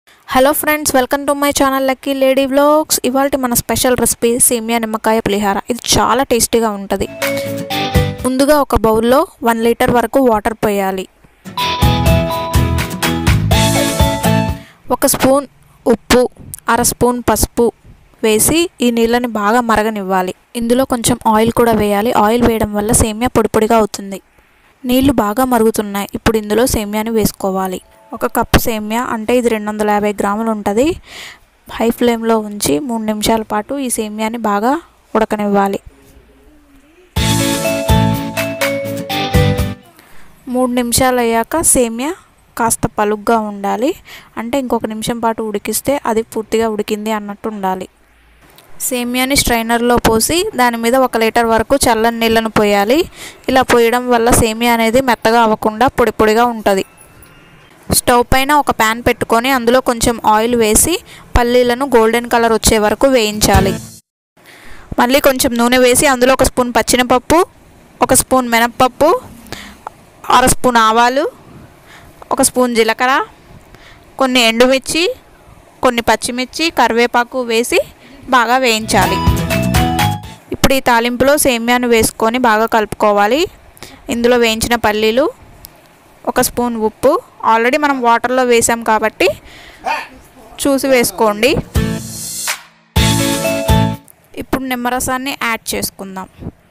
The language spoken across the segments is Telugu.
hello friends welcome to my channel lucky lady vlogs ఇవాళ మన స్పెషల్ రెసిపీ సేమియా నిమ్మకాయ పులిహార ఇది చాలా టేస్టీగా ఉంటుంది ముందుగా ఒక బౌల్లో వన్ లీటర్ వరకు వాటర్ పోయాలి ఒక స్పూన్ ఉప్పు అర స్పూన్ పసుపు వేసి ఈ నీళ్ళని బాగా మరగనివ్వాలి ఇందులో కొంచెం ఆయిల్ కూడా వేయాలి ఆయిల్ వేయడం వల్ల సేమియా పొడి పొడిగా అవుతుంది నీళ్లు బాగా మరుగుతున్నాయి ఇప్పుడు ఇందులో సేమియాని వేసుకోవాలి ఒక కప్పు సేమియా అంటే ఇది రెండు వందల యాభై గ్రాములు ఉంటుంది హై ఫ్లేమ్లో ఉంచి మూడు నిమిషాల పాటు ఈ సేమియాని బాగా ఉడకనివ్వాలి మూడు నిమిషాలు అయ్యాక సేమియా కాస్త పలుగ్గా ఉండాలి అంటే ఇంకొక నిమిషం పాటు ఉడికిస్తే అది పూర్తిగా ఉడికింది అన్నట్టు ఉండాలి సేమియాని స్ట్రైనర్లో పోసి దాని మీద ఒక లీటర్ వరకు చల్లని నీళ్ళను పోయాలి ఇలా పోయడం వల్ల సేమియా అనేది మెత్తగా అవ్వకుండా పొడి పొడిగా ఉంటుంది స్టవ్ పైన ఒక ప్యాన్ పెట్టుకొని అందులో కొంచెం ఆయిల్ వేసి పల్లీలను గోల్డెన్ కలర్ వచ్చే వరకు వేయించాలి మళ్ళీ కొంచెం నూనె వేసి అందులో ఒక స్పూన్ పచ్చినపప్పు ఒక స్పూన్ మినప్పప్పు అర స్పూన్ ఆవాలు ఒక స్పూన్ జీలకర్ర కొన్ని ఎండుమిర్చి కొన్ని పచ్చిమిర్చి కరివేపాకు వేసి బాగా వేయించాలి ఇప్పుడు ఈ తాలింపులో సేమ్యాను వేసుకొని బాగా కలుపుకోవాలి ఇందులో వేయించిన పల్లీలు ఒక స్పూన్ ఉప్పు ఆల్రెడీ మనం వాటర్లో వేసాం కాబట్టి చూసి వేసుకోండి ఇప్పుడు నిమ్మరసాన్ని యాడ్ చేసుకుందాం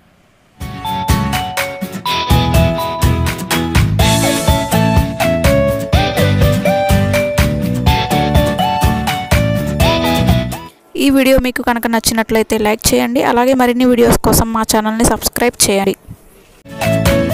ఈ వీడియో మీకు కనుక నచ్చినట్లయితే లైక్ చేయండి అలాగే మరిన్ని వీడియోస్ కోసం మా ఛానల్ని సబ్స్క్రైబ్ చేయండి